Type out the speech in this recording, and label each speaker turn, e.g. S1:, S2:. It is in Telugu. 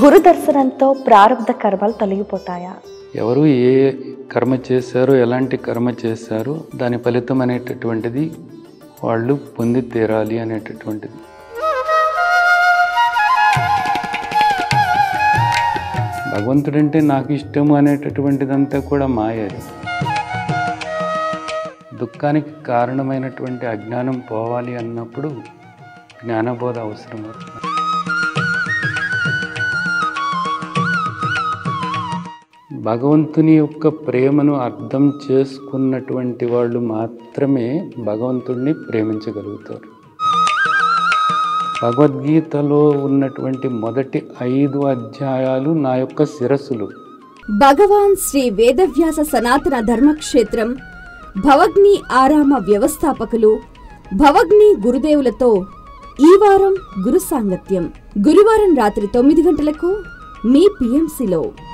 S1: గురు దర్శనంతో ప్రారంధ కర్మలు తొలగిపోతాయా
S2: ఎవరు ఏ కర్మ చేశారో ఎలాంటి కర్మ చేశారో దాని ఫలితం అనేటటువంటిది వాళ్ళు పొంది తీరాలి అనేటటువంటిది భగవంతుడంటే నాకు ఇష్టము అనేటటువంటిదంతా కూడా మాయది దుఃఖానికి కారణమైనటువంటి అజ్ఞానం పోవాలి అన్నప్పుడు జ్ఞానబోధ అవసరం అవుతుంది భగవంతుని యొక్క ప్రేమను అర్థం చేసుకున్నటువంటి వాళ్ళు మాత్రమే భగవంతుడిని ప్రేమించగలుగుతారు భగవద్గీతలో ఉన్నటువంటి మొదటి ఐదు అధ్యాయాలు నా యొక్క శిరస్సులు
S3: భగవాన్ శ్రీ వేదవ్యాస సనాతన ధర్మక్షేత్రం భవగ్ని ఆరామ వ్యవస్థాపకులు భవగ్ని గురుదేవులతో ఈ వారం గురు సాంగత్యం గురువారం రాత్రి తొమ్మిది గంటలకు మీ పిఎంసిలో